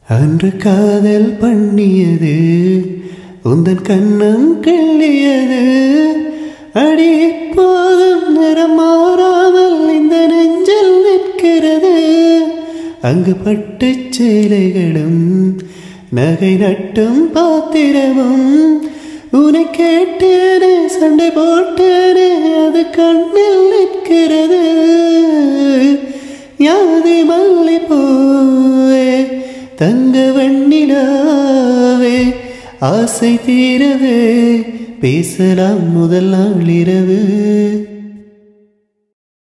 அன்று காதல் பண்ணியது உந்தன் கண்ணம் கிள்ளியது அடி இப்போதும் நிறம் மாறாமல் இந்த நெஞ்சில் நிற்கிறது அங்கு பட்டு சேலைகளும் நகை நட்டும் பாத்திரமும் உன்னை கேட்டேனே சண்டை போட்டேனே அது கண்ணில் நிற்கிறது யாதி மல்லி பூவே தங்க வெண்ணிலாவே ஆசை தீரவே பேசலாம் முதல் நாள் இரவு